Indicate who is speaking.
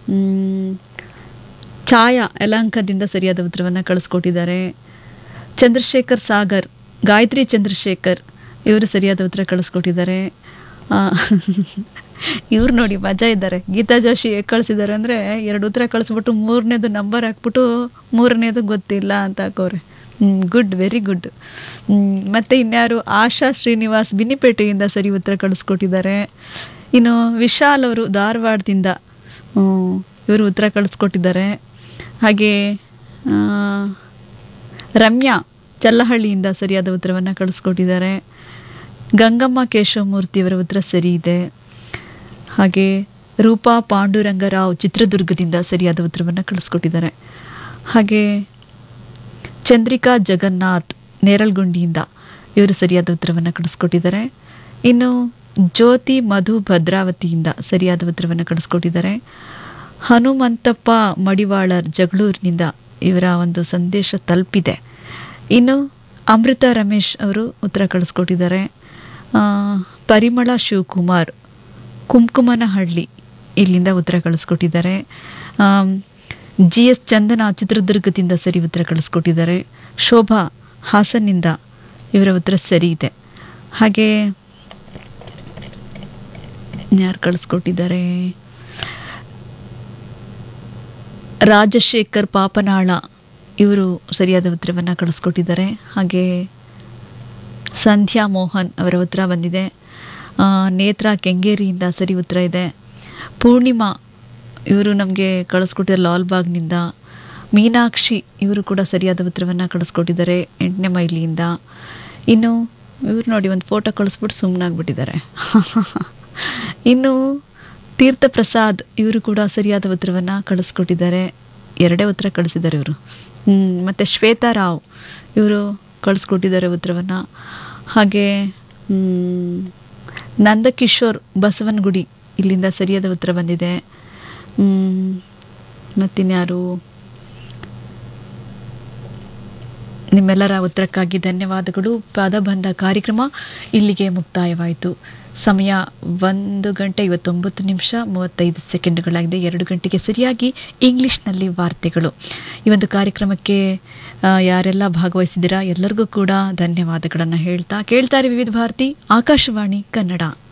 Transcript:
Speaker 1: ಮ್, ಛಾಯಾ ಯಲಹಂಕದಿಂದ ಸರಿಯಾದ ಉತ್ತರವನ್ನು ಕಳಿಸ್ಕೊಟ್ಟಿದ್ದಾರೆ ಚಂದ್ರಶೇಖರ್ ಸಾಗರ್ ಗಾಯತ್ರಿ ಚಂದ್ರಶೇಖರ್ ಇವರು ಸರಿಯಾದ ಉತ್ತರ ಕಳಿಸ್ಕೊಟ್ಟಿದ್ದಾರೆ ಆ, ಇವ್ರು ನೋಡಿ ಮಜಾ ಇದ್ದಾರೆ ಗೀತಾ ಜೋಶಿ ಹೇಗೆ ಕಳಿಸಿದ್ದಾರೆ ಅಂದರೆ ಎರಡು ಉತ್ತರ ಕಳಿಸ್ಬಿಟ್ಟು ಮೂರನೇದು ನಂಬರ್ ಹಾಕ್ಬಿಟ್ಟು ಮೂರನೇದು ಗೊತ್ತಿಲ್ಲ ಅಂತ ಹಾಕೋರೆ ಗುಡ್ ವೆರಿ ಗುಡ್ ಮತ್ತು ಇನ್ಯಾರು ಆಶಾ ಶ್ರೀನಿವಾಸ್ ಬಿನ್ನಿಪೇಟೆಯಿಂದ ಸರಿ ಉತ್ತರ ಕಳಿಸ್ಕೊಟ್ಟಿದ್ದಾರೆ ಇನ್ನು ವಿಶಾಲ್ ಅವರು ಧಾರವಾಡದಿಂದ ಹ್ಮ್, ಇವರು ಉತ್ತರ ಕಳಿಸ್ಕೊಟ್ಟಿದ್ದಾರೆ ಹಾಗೆ ಆ, ರಮ್ಯಾ ಚಲ್ಲಹಳ್ಳಿಯಿಂದ ಸರಿಯಾದ ಉತ್ತರವನ್ನು ಕಳಿಸ್ಕೊಟ್ಟಿದ್ದಾರೆ ಗಂಗಮ್ಮ ಕೇಶವಮೂರ್ತಿಯವರ ಉತ್ತರ ಸರಿ ಇದೆ ಹಾಗೆ ರೂಪಾ ಪಾಂಡುರಂಗರಾವ್ ಚಿತ್ರದುರ್ಗದಿಂದ ಸರಿಯಾದ ಉತ್ತರವನ್ನು ಕಳಿಸ್ಕೊಟ್ಟಿದ್ದಾರೆ ಹಾಗೆ ಚಂದ್ರಿಕಾ ಜಗನ್ನಾಥ್ ನೇರಲ್ಗುಂಡಿಯಿಂದ ಇವರು ಸರಿಯಾದ ಉತ್ತರವನ್ನು ಕಳಿಸ್ಕೊಟ್ಟಿದ್ದಾರೆ ಇನ್ನು ಜ್ಯೋತಿ ಮಧು ಭದ್ರಾವತಿಯಿಂದ ಸರಿಯಾದ ಉತ್ತರವನ್ನು ಕಳಿಸ್ಕೊಟ್ಟಿದ್ದಾರೆ ಹನುಮಂತಪ್ಪ ಮಡಿವಾಳರ್ ಜಗಳೂರಿನಿಂದ ಇವರ ಒಂದು ಸಂದೇಶ ತಲುಪಿದೆ ಇನ್ನು ಅಮೃತ ರಮೇಶ್ ಅವರು ಉತ್ತರ ಕಳಿಸ್ಕೊಟ್ಟಿದ್ದಾರೆ ಆ, ಪರಿಮಳ ಶಿವಕುಮಾರ್ ಕುಂಕುಮನಹಳ್ಳಿ ಇಲ್ಲಿಂದ ಉತ್ತರ ಕಳಿಸ್ಕೊಟ್ಟಿದ್ದಾರೆ ಜಿ ಎಸ್ ಚಂದನ ಚಿತ್ರದುರ್ಗದಿಂದ ಸರಿ ಉತ್ತರ ಕಳಿಸ್ಕೊಟ್ಟಿದ್ದಾರೆ ಶೋಭಾ ಹಾಸನ್ನಿಂದ ಇವರ ಉತ್ತರ ಸರಿ ಇದೆ ಹಾಗೆ ಯಾರು ಕಳಿಸ್ಕೊಟ್ಟಿದ್ದಾರೆ ರಾಜಶೇಖರ್ ಪಾಪನಾಳ ಇವರು ಸರಿಯಾದ ಉತ್ತರವನ್ನು ಕಳಿಸ್ಕೊಟ್ಟಿದ್ದಾರೆ ಹಾಗೆ ಸಂಧ್ಯಾ ಮೋಹನ್ ಅವರ ಉತ್ತರ ಬಂದಿದೆ ಆ, ನೇತ್ರ ಕೆಂಗೇರಿಯಿಂದ ಸರಿ ಉತ್ತರ ಇದೆ ಪೂರ್ಣಿಮಾ ಇವರು ನಮಗೆ ಕಳಿಸ್ಕೊಟ್ಟಿದ್ದಾರೆ ಲಾಲ್ಬಾಗ್ನಿಂದ ಮೀನಾಕ್ಷಿ ಇವರು ಕೂಡ ಸರಿಯಾದ ಉತ್ತರವನ್ನು ಕಳಿಸ್ಕೊಟ್ಟಿದ್ದಾರೆ ಎಂಟನೇ ಮೈಲಿಯಿಂದ ಇನ್ನು ಇವ್ರು ನೋಡಿ ಒಂದು ಫೋಟೋ ಕಳಿಸ್ಬಿಟ್ಟು ಸುಮ್ಮನಾಗ್ಬಿಟ್ಟಿದ್ದಾರೆ ಇನ್ನು ತೀರ್ಥ ಪ್ರಸಾದ್ ಇವರು ಕೂಡ ಸರಿಯಾದ ಉತ್ತರವನ್ನು ಕಳಿಸ್ಕೊಟ್ಟಿದ್ದಾರೆ ಎರಡೇ ಉತ್ತರ ಕಳಿಸಿದ್ದಾರೆ ಇವರು ಮತ್ತು ಶ್ವೇತಾ ರಾವ್ ಇವರು ಕಳಿಸ್ಕೊಟ್ಟಿದ್ದಾರೆ ಉತ್ತರವನ್ನು ಹಾಗೆ ಮ್, ನಂದಕಿಶೋರ್ ಬಸವನಗುಡಿ ಇಲ್ಲಿಂದ ಸರಿಯಾದ ಉತ್ತರ ಬಂದಿದೆ ಮ್, ಮತ್ತಿನ್ಯಾರು ನಿಮ್ಮೆಲ್ಲರ ಉತ್ತರಕ್ಕಾಗಿ ಧನ್ಯವಾದಗಳು ಪದಬಂಧ ಕಾರ್ಯಕ್ರಮ ಇಲ್ಲಿಗೆ ಮುಕ್ತಾಯವಾಯಿತು ಸಮಯ ಒಂದು ಗಂಟೆ ಇವತ್ತೊಂಬತ್ತು ನಿಮಿಷ ಮೂವತ್ತೈದು ಸೆಕೆಂಡ್ಗಳಾಗಿದೆ ಎರಡು ಗಂಟೆಗೆ ಸರಿಯಾಗಿ ಇಂಗ್ಲಿಷ್ನಲ್ಲಿ ವಾರ್ತೆಗಳು ಈ ಒಂದು ಕಾರ್ಯಕ್ರಮಕ್ಕೆ ಆ, ಯಾರೆಲ್ಲ ಭಾಗವಹಿಸಿದ್ದೀರಾ ಎಲ್ಲರಿಗೂ ಕೂಡ ಧನ್ಯವಾದಗಳನ್ನು ಹೇಳ್ತಾ ಕೇಳ್ತಾರೆ ವಿವಿಧ ಭಾರತಿ ಆಕಾಶವಾಣಿ ಕನ್ನಡ